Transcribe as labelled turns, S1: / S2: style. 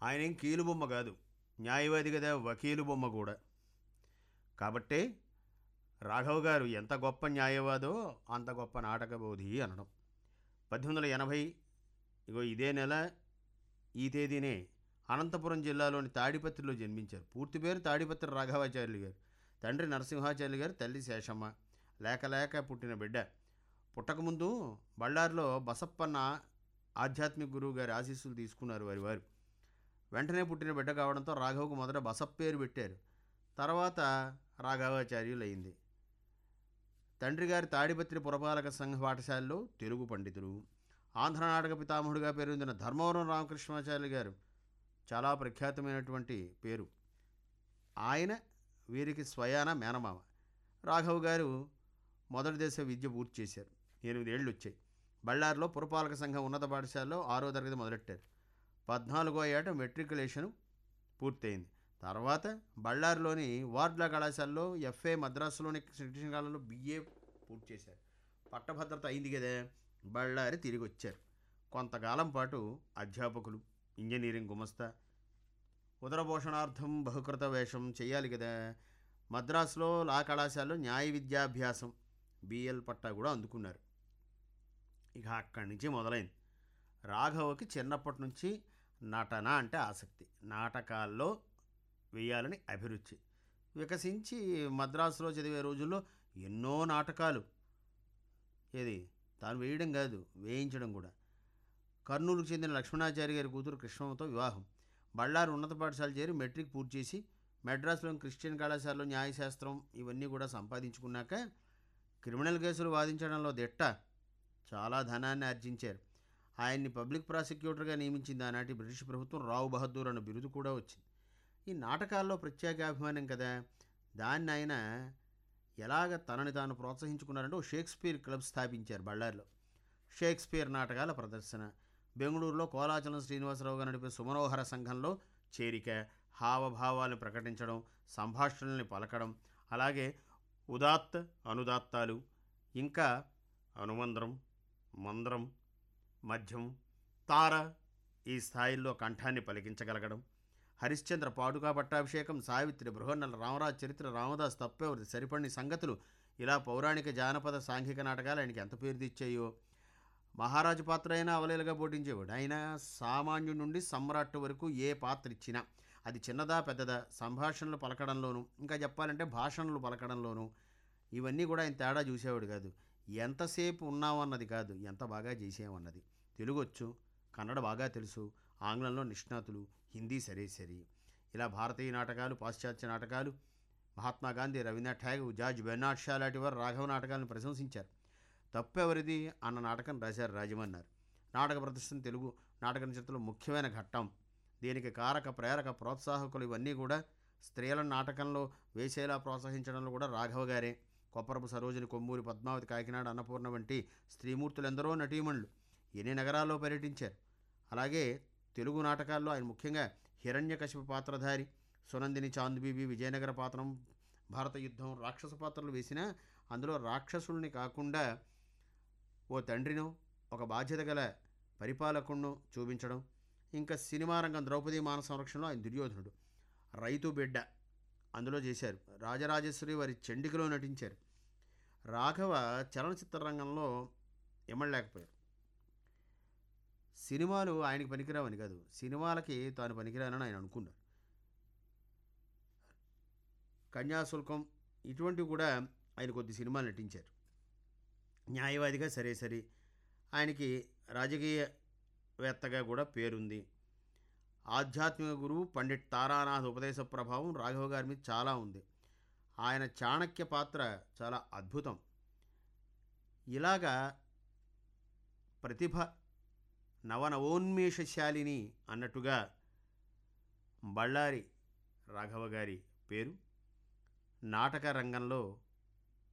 S1: ఆయన ఏం కీలు బొమ్మ కాదు న్యాయవాది కదా వకీలు బొమ్మ కూడా కాబట్టే రాఘవ్ గారు ఎంత గొప్ప న్యాయవాదో అంత గొప్ప నాటకబోధి అనడం పద్దెనిమిది వందల ఎనభై ఇగో ఇదే నెల ఈ తేదీనే అనంతపురం జిల్లాలోని తాడిపత్రిలో జన్మించారు పూర్తి పేరు తాడిపత్రి రాఘవాచార్యులు గారు తండ్రి నరసింహాచార్యులు గారు తల్లి శేషమ్మ లేక లేక పుట్టిన బిడ్డ పుట్టకముందు బళ్ళారిలో బసప్పన్న ఆధ్యాత్మిక గురువు గారి ఆశీస్సులు తీసుకున్నారు వారి వారు వెంటనే పుట్టిన బిడ్డ కావడంతో రాఘవకు మొదట బసప్ పేరు పెట్టారు తర్వాత రాఘవాచార్యులు అయింది తండ్రి గారి తాడిపత్రి పురపాలక సంఘ పాఠశాలలో తెలుగు పండితులు ఆంధ్ర నాటక పితామహుడిగా పేరొందిన ధర్మవరం రామకృష్ణాచార్యులు గారు చాలా ప్రఖ్యాతమైనటువంటి పేరు ఆయన వీరికి స్వయాన మేనమామ రాఘవ్ గారు మొదటి దశ విద్య పూర్తి చేశారు ఎనిమిదేళ్ళు వచ్చాయి బళ్ళారిలో పురపాలక సంఘం ఉన్నత పాఠశాలలో ఆరో తరగతి మొదలెట్టారు పద్నాలుగో ఏట మెట్రికులేషన్ పూర్తయింది తర్వాత బళ్ళారిలోని వార్డ్ల కళాశాలలో ఎఫ్ఏ మద్రాసులోని శిక్షణ కాలంలో బిఏ పూర్తి చేశారు పట్టభద్రత అయింది కదా బళ్ళారి తిరిగి వచ్చారు కొంతకాలం పాటు అధ్యాపకులు ఇంజనీరింగ్ గుమస్తా ఉదరపోషణార్థం బహుకృత వేషం చేయాలి కదా మద్రాసులో లా కళాశాలలో న్యాయ విద్యాభ్యాసం బిఎల్ పట్టా కూడా అందుకున్నారు ఇక అక్కడి నుంచి మొదలైంది రాఘవకి చిన్నప్పటి నుంచి నటన అంటే ఆసక్తి నాటకాల్లో వేయాలని అభిరుచి వికసించి మద్రాసులో చదివే రోజుల్లో ఎన్నో నాటకాలు ఏది తాను వేయడం కాదు వేయించడం కూడా కర్నూలుకు చెందిన లక్ష్మణాచారి గారి కూతురు కృష్ణమ్మతో వివాహం బళ్ళారు ఉన్నత పాఠశాల చేరి మెట్రిక్ పూర్తి చేసి మెడ్రాస్లోని క్రిస్టియన్ కళాశాలలో న్యాయశాస్త్రం ఇవన్నీ కూడా సంపాదించుకున్నాక క్రిమినల్ కేసులు వాదించడంలో దిట్ట చాలా ధనాన్ని ఆర్జించారు ఆయన్ని పబ్లిక్ ప్రాసిక్యూటర్గా నియమించింది ఆనాటి బ్రిటిష్ ప్రభుత్వం రావు బహదూర్ అన్న బిరుదు కూడా వచ్చింది ఈ నాటకాల్లో ప్రత్యేక అభిమానం కదా దాన్ని ఆయన ఎలాగ తనని తాను ప్రోత్సహించుకున్నారంటే ఓ షేక్స్పియర్ క్లబ్ స్థాపించారు బళ్ళారిలో షేక్స్పియర్ నాటకాల ప్రదర్శన బెంగళూరులో కోలాచలం శ్రీనివాసరావు గారు నడిపే సుమనోహర సంఘంలో చేరిక హావభావాలను ప్రకటించడం సంభాషణల్ని పలకడం అలాగే ఉదాత్త అనుదాత్తాలు ఇంకా అనుమంద్రం మంద్రం మధ్యం తార ఈ స్థాయిల్లో కంఠాన్ని పలికించగలగడం హరిశ్చంద్ర పాడుకా పట్టాభిషేకం సావిత్రి బృహన్నల రామరాజు చరిత్ర రామదాస్ తప్పెవరి సరిపడిన సంగతులు ఇలా పౌరాణిక జానపద సాంఘిక నాటకాలు ఆయనకి ఎంత పేరు తెచ్చాయో మహారాజు పాత్ర అయినా అవలేలుగా పోటించేవాడు ఆయన సామాన్యుడి నుండి సమ్రాట్ వరకు ఏ పాత్ర ఇచ్చినా అది చిన్నదా పెద్దదా సంభాషణలు పలకడంలోనూ ఇంకా చెప్పాలంటే భాషణలు పలకడంలోనూ ఇవన్నీ కూడా ఆయన తేడా చూసేవాడు కాదు ఎంతసేపు ఉన్నామన్నది కాదు ఎంత బాగా చేసామన్నది తెలుగు వచ్చు కన్నడ బాగా తెలుసు ఆంగ్లంలో నిష్ణాతులు హిందీ సరే సరి ఇలా భారతీయ నాటకాలు పాశ్చాత్య నాటకాలు మహాత్మా గాంధీ రవీంద్రనాథ్ ఠాగూర్ జార్జ్ బెర్నాడ్ షా లాంటి వారు రాఘవ నాటకాలను ప్రశంసించారు తప్పెవరిది అన్న నాటకం రాశారు రాజమన్నారు నాటక ప్రదర్శన తెలుగు నాటక చరిత్రలో ముఖ్యమైన ఘట్టం దీనికి కారక ప్రేరక ప్రోత్సాహకులు ఇవన్నీ కూడా స్త్రీల నాటకంలో వేసేలా ప్రోత్సహించడంలో కూడా రాఘవ గారే కొప్పరపు సరోజిని కొమ్మూరి పద్మావతి కాకినాడ అన్నపూర్ణ వంటి స్త్రీమూర్తులు ఎందరో నటీమణులు ఎన్ని నగరాల్లో పర్యటించారు అలాగే తెలుగు నాటకాల్లో ఆయన ముఖ్యంగా హిరణ్యకశిప పాత్రధారి సునందిని చాందుబీబి విజయనగర పాత్రం భారత యుద్ధం రాక్షస పాత్రలు వేసినా అందులో రాక్షసుల్ని కాకుండా ఓ తండ్రినో ఒక బాధ్యత గల పరిపాలకుడినో చూపించడం ఇంకా సినిమా రంగం ద్రౌపది మాన సంరక్షణలో ఆయన దుర్యోధనుడు రైతు బిడ్డ అందులో చేశారు రాజరాజేశ్వరి వారి చండికలో నటించారు రాఘవ చలనచిత్ర రంగంలో ఎమ్మడలేకపోయారు సినిమాలు ఆయనకి పనికిరావని కాదు సినిమాలకి తాను పనికిరానని ఆయన అనుకున్నారు కన్యాశుల్కం ఇటువంటివి కూడా ఆయన కొద్ది సినిమాలు నటించారు న్యాయవాదిగా సరే సరే ఆయనకి రాజకీయవేత్తగా కూడా పేరుంది ఆధ్యాత్మిక గురువు పండిట్ తారానాథ్ ఉపదేశ ప్రభావం రాఘవ గారి మీద చాలా ఉంది ఆయన చాణక్య పాత్ర చాలా అద్భుతం ఇలాగా ప్రతిభ నవనవోన్మేషశాలిని అన్నట్టుగా బళ్ళారి రాఘవ గారి పేరు నాటక రంగంలో